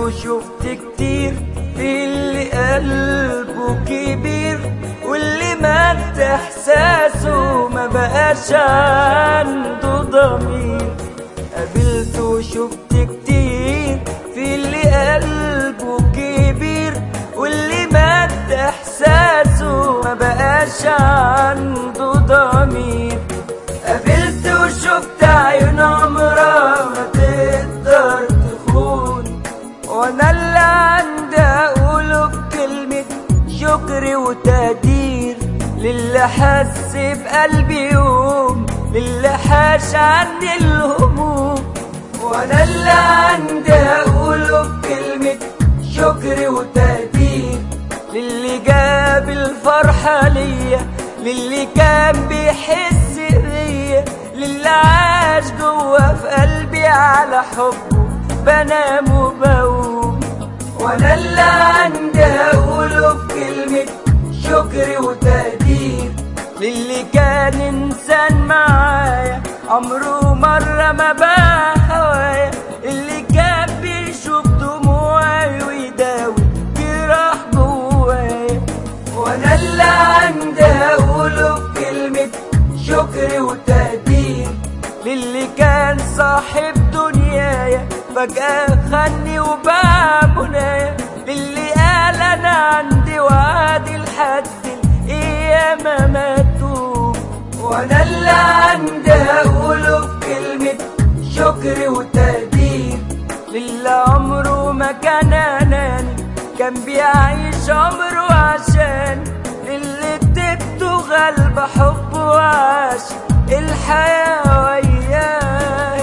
وشفت كتير في اللي قلبه كبير واللي مات احساسه ما بقاش عنده ضمير قابلت وشفت كتير في اللي قلبه كبير واللي مات احساسه ما بقاش عنده ضمير قابلت وشفت عيون عمرها ما تقدر تخون وانا اللي عندي اقوله بكلمة شكر وتقدير للي حس بقلبي يوم للي حاش عني الهموم وانا اللي عندي اقوله بكلمة شكر وتقدير للي جاب الفرحة ليا للي كان بيحس بيا للي عاش جوا في قلبي على حبه بنام وبقوم وانا اللي عندي اقوله بكلمة شكر وتقدير للي كان انسان معايا عمره مرة ما باع هوايا اللي كان بيشوف دموعي ويداوي جراح جوايا وانا اللي عندي اقوله بكلمة شكر وتقدير للي كان صاحب دنيايا فجأة خني وباع منايا للي قال انا عندي وعد لحد القيامة ماتوا وانا اللي عندي اقوله بكلمة شكر وتقدير للي عمره ما كان اناني كان بيعيش عمره عشان اللي اديته غلب حبه وعاش الحياة وياه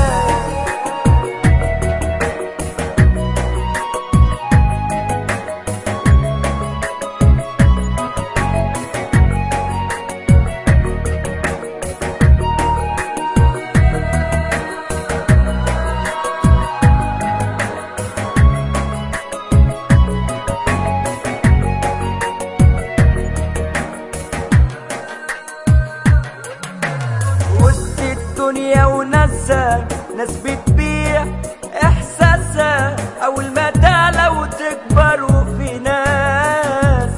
وسط الدنيا وناسها ناس بتبيع احساسها اول ما تعلى وتكبر وفي ناس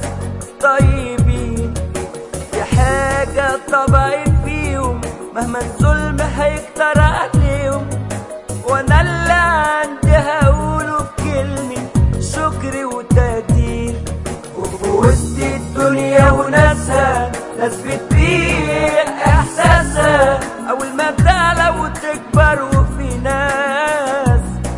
طيبين دي حاجة طبيعي فيهم مهما الظلم هيكتر عليهم وانا اللي عندي هقوله بكلمة شكر وتقدير وسط الدنيا وناسها ناس بتبيع احساسها اول ما تعلى وتكبر وفي ناس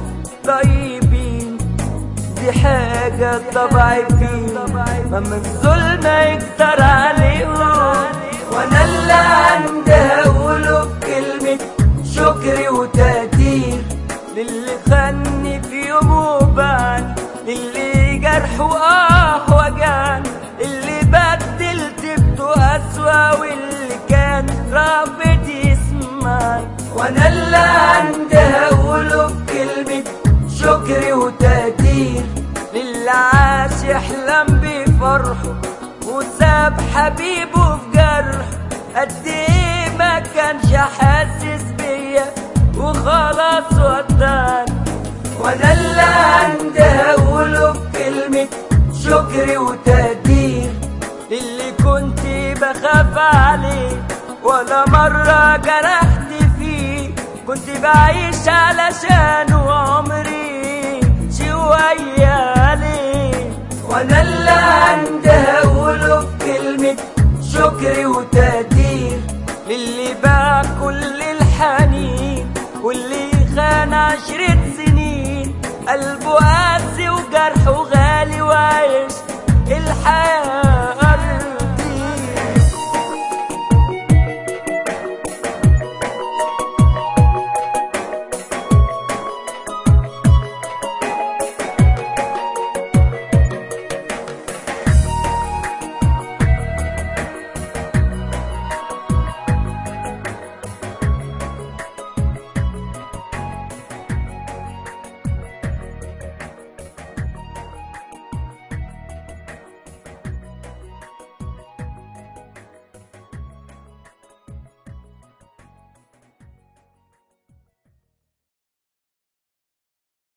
طيبين دي حاجة طبيعي فيهم مهما الظلم يكتر عليهم وانا اللي عندي هقوله بكلمة شكر وتقدير للي خاني في يوم وبان للي جرح واه وجعان اللي بدلت بتو اسوا واللي كان رافض يسمعني وانا اللي عندي هقوله بكلمة شكر وتقدير للي عاش يحلم بفرحه وساب حبيبه في جرح قد ايه ما كانش حاسس بيا وخلاص وداني وانا اللي عندي هقوله بكلمة شكر وتقدير للي كنت بخاف عليه ولا مرة جرحت فيه كنت بعيش علشانه عمري شوية